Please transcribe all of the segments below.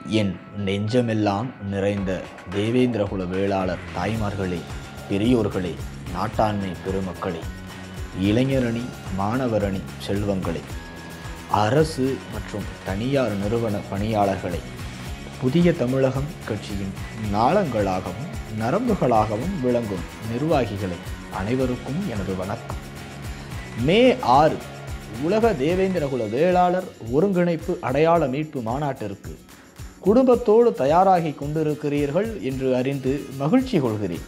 என் நெஞ்சமெல்லாம் நிறைந்த தேவேந்திரகுல வேளாளர் தாய்மார்களே பெரியோர்களே நாட்டாண்மை பெருமக்களே இளைஞரணி மாணவரணி செல்வங்களே அரசு மற்றும் தனியார் நிறுவன பணியாளர்களை புதிய தமிழகம் கட்சியின் நாளங்களாகவும் நரம்புகளாகவும் விளங்கும் நிர்வாகிகளை அனைவருக்கும் எனது வணக்கம் மே ஆறு உலக தேவேந்திரகுல வேளாளர் ஒருங்கிணைப்பு அடையாள மீட்பு மாநாட்டிற்கு குடும்பத்தோடு தயாராகி கொண்டிருக்கிறீர்கள் என்று அறிந்து மகிழ்ச்சி கொள்கிறேன்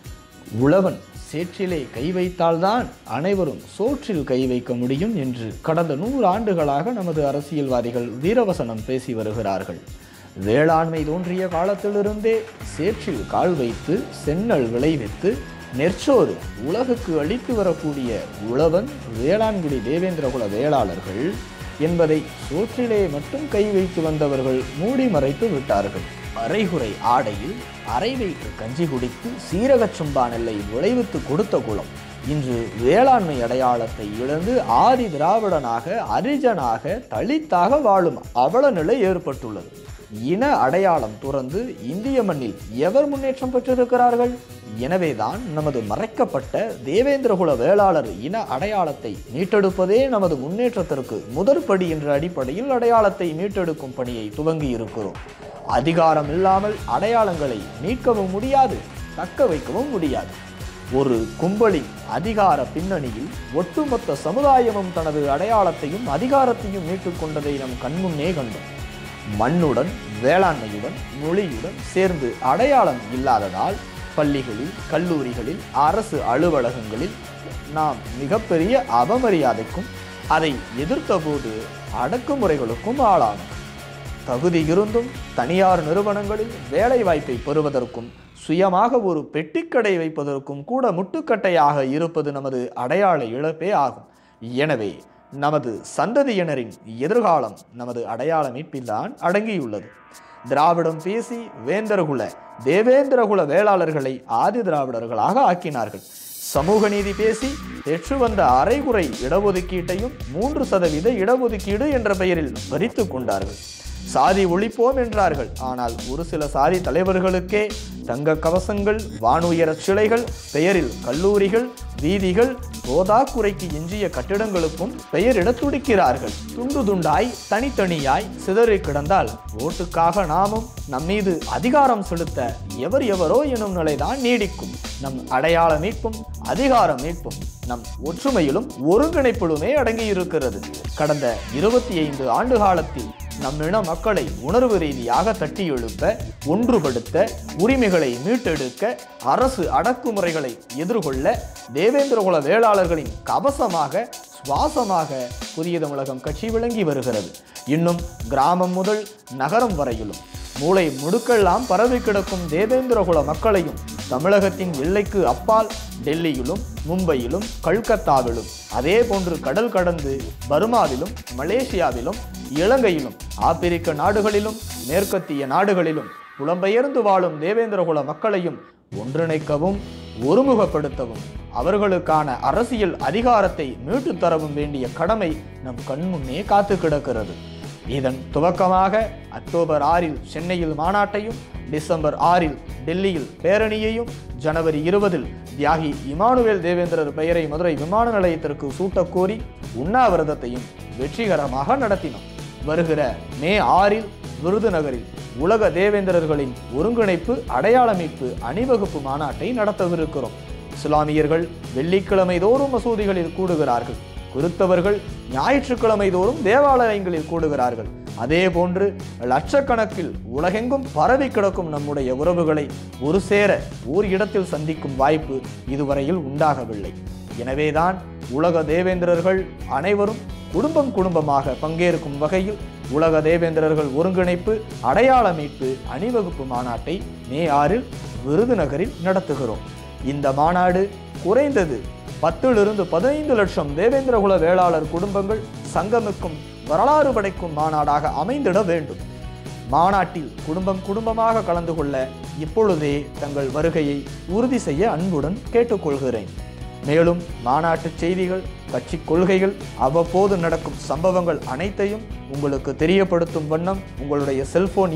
உழவன் சேற்றிலே கை வைத்தால்தான் அனைவரும் சோற்றில் கை வைக்க முடியும் என்று கடந்த நூறு ஆண்டுகளாக நமது அரசியல்வாதிகள் வீரவசனம் பேசி வருகிறார்கள் வேளாண்மை தோன்றிய காலத்திலிருந்தே சேற்றில் கால் வைத்து சென்னல் விளைவித்து நெற்சோறு உலகுக்கு அளித்து வரக்கூடிய உழவன் வேளாண்குடி தேவேந்திரகுல வேளாளர்கள் என்பதை சோற்றிலே மட்டும் கை வைத்து வந்தவர்கள் மூடி மறைத்து விட்டார்கள் அரைகுறை ஆடையில் அரை வயிற்று கஞ்சி குடித்து சீரகச் சும்பா நெல்லை விளைவித்து கொடுத்த குலம் இன்று வேளாண்மை அடையாளத்தை இழந்து ஆதி திராவிடனாக அரிஜனாக தலித்தாக வாழும் அவல நிலை ஏற்பட்டுள்ளது இன அடையாளம் துறந்து இந்திய மண்ணில் எவர் முன்னேற்றம் பெற்றிருக்கிறார்கள் எனவேதான் நமது மறைக்கப்பட்ட தேவேந்திரகுல வேளாளர் இன அடையாளத்தை மீட்டெடுப்பதே நமது முன்னேற்றத்திற்கு முதற்படி என்ற அடிப்படையில் அடையாளத்தை மீட்டெடுக்கும் பணியை துவங்கி இருக்கிறோம் அதிகாரம் இல்லாமல் அடையாளங்களை மீட்கவும் முடியாது தக்க வைக்கவும் முடியாது ஒரு கும்பலின் அதிகார பின்னணியில் ஒட்டுமொத்த சமுதாயமும் தனது அடையாளத்தையும் அதிகாரத்தையும் மீட்டுக் கொண்டதை நம் கண்முன்னே கண்டோம் மண்ணுடன் வேளாண்மையுடன் மொழியுடன் சேர்ந்து அடையாளம் இல்லாததால் பள்ளிகளில் கல்லூரிகளில் அரசு அலுவலகங்களில் நாம் மிகப்பெரிய அவமரியாதைக்கும் அதை எதிர்த்தபோது அடக்குமுறைகளுக்கும் ஆளானோம் தகுதி இருந்தும் தனியார் நிறுவனங்களில் வேலை வாய்ப்பை பெறுவதற்கும் சுயமாக ஒரு பெட்டிக்கடை வைப்பதற்கும் கூட முட்டுக்கட்டையாக இருப்பது நமது அடையாள இழப்பே ஆகும் எனவே நமது சந்ததியினரின் எதிர்காலம் நமது அடையாள மீட்பில்தான் அடங்கியுள்ளது திராவிடம் பேசி வேந்தர்குல தேவேந்திரகுல வேளாளர்களை ஆதி திராவிடர்களாக ஆக்கினார்கள் சமூக நீதி பேசி பெற்று வந்த அரைகுறை இடஒதுக்கீட்டையும் மூன்று சதவீத இடஒதுக்கீடு என்ற பெயரில் பறித்து கொண்டார்கள் சாதி ஒழிப்போம் என்றார்கள் ஆனால் ஒரு சில சாதி தலைவர்களுக்கே தங்க கவசங்கள் வானுயர சிலைகள் பெயரில் கல்லூரிகள் வீதிகள் போதாக்குறைக்கு எஞ்சிய கட்டிடங்களுக்கும் பெயரிட துடிக்கிறார்கள் துண்டு துண்டாய் தனித்தனியாய் சிதறி கிடந்தால் ஓட்டுக்காக நாமும் நம் மீது அதிகாரம் செலுத்த எவர் எவரோ எனும் நிலைதான் நீடிக்கும் நம் அடையாள மீட்பும் அதிகார மீட்பும் நம் ஒற்றுமையிலும் ஒருங்கிணைப்பிலுமே அடங்கியிருக்கிறது கடந்த இருபத்தி ஐந்து ஆண்டு காலத்தில் நம் இன மக்களை உணர்வு ரீதியாக தட்டி எழுப்ப ஒன்றுபடுத்த உரிமைகளை மீட்டெடுக்க அரசு அடக்குமுறைகளை எதிர்கொள்ள தேவேந்திரகுல வேளாளர்களின் கவசமாக சுவாசமாக புதிய தமிழகம் கட்சி விளங்கி வருகிறது இன்னும் கிராமம் முதல் நகரம் வரையிலும் மூளை முடுக்கெல்லாம் பரவி கிடக்கும் தேவேந்திரகுல மக்களையும் தமிழகத்தின் எல்லைக்கு அப்பால் டெல்லியிலும் மும்பையிலும் கல்கத்தாவிலும் அதே போன்று கடல் கடந்து பர்மாவிலும் மலேசியாவிலும் இலங்கையிலும் ஆப்பிரிக்க நாடுகளிலும் மேற்கத்திய நாடுகளிலும் புலம்பெயர்ந்து வாழும் தேவேந்திரகுல மக்களையும் ஒன்றிணைக்கவும் ஒருமுகப்படுத்தவும் அவர்களுக்கான அரசியல் அதிகாரத்தை மீட்டுத் தரவும் வேண்டிய கடமை நம் கண்முன்னே காத்து கிடக்கிறது இதன் துவக்கமாக அக்டோபர் ஆறில் சென்னையில் மாநாட்டையும் டிசம்பர் ஆறில் டெல்லியில் பேரணியையும் ஜனவரி இருபதில் தியாகி இமானுவேல் தேவேந்திரர் பெயரை மதுரை விமான நிலையத்திற்கு சூட்டக் கோரி உண்ணாவிரதத்தையும் வெற்றிகரமாக நடத்தினோம் வருகிற மே ஆறில் விருதுநகரில் உலக தேவேந்திரர்களின் ஒருங்கிணைப்பு அடையாள மீட்பு அணிவகுப்பு மாநாட்டை நடத்தவிருக்கிறோம் இஸ்லாமியர்கள் வெள்ளிக்கிழமை தோறும் மசூதிகளில் கூடுகிறார்கள் கிறித்தவர்கள் ஞாயிற்றுக்கிழமை தோறும் தேவாலயங்களில் கூடுகிறார்கள் அதே போன்று லட்சக்கணக்கில் உலகெங்கும் பரவி கிடக்கும் நம்முடைய உறவுகளை ஒரு சேர ஓர் இடத்தில் சந்திக்கும் வாய்ப்பு இதுவரையில் உண்டாகவில்லை எனவேதான் உலக தேவேந்திரர்கள் அனைவரும் குடும்பம் குடும்பமாக பங்கேற்கும் வகையில் உலக தேவேந்திரர்கள் ஒருங்கிணைப்பு அடையாள மீட்பு அணிவகுப்பு மாநாட்டை மே ஆறில் விருதுநகரில் நடத்துகிறோம் இந்த மாநாடு குறைந்தது பத்திலிருந்து பதினைந்து லட்சம் தேவேந்திரகுல வேளாளர் குடும்பங்கள் சங்கமிக்கும் வரலாறு படைக்கும் மாநாடாக அமைந்திட வேண்டும் மாநாட்டில் குடும்பம் குடும்பமாக கலந்து கொள்ள இப்பொழுதே தங்கள் வருகையை உறுதி செய்ய அன்புடன் கேட்டுக்கொள்கிறேன் மேலும் மாநாட்டு செய்திகள் கட்சி கொள்கைகள் அவ்வப்போது நடக்கும் சம்பவங்கள் அனைத்தையும் உங்களுக்கு தெரியப்படுத்தும் வண்ணம் உங்களுடைய செல்போன் எண்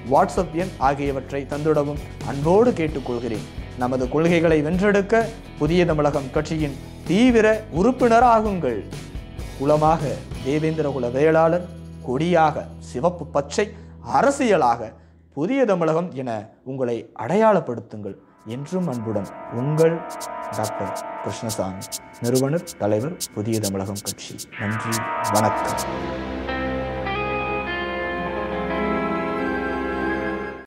வாட்ஸ்அப் எண் ஆகியவற்றை தந்துடவும் அன்போடு கேட்டுக்கொள்கிறேன் நமது கொள்கைகளை வென்றெடுக்க புதிய தமிழகம் கட்சியின் தீவிர உறுப்பினராகுங்கள் குலமாக தேவேந்திரகுல வேளாளர் கொடியாக சிவப்பு பச்சை அரசியலாக புதிய தமிழகம் என உங்களை அடையாளப்படுத்துங்கள் என்றும் அன்புடன் உங்கள் டாக்டர் கிருஷ்ணசாமி நிறுவனர் தலைவர் புதிய தமிழகம் கட்சி நன்றி வணக்கம்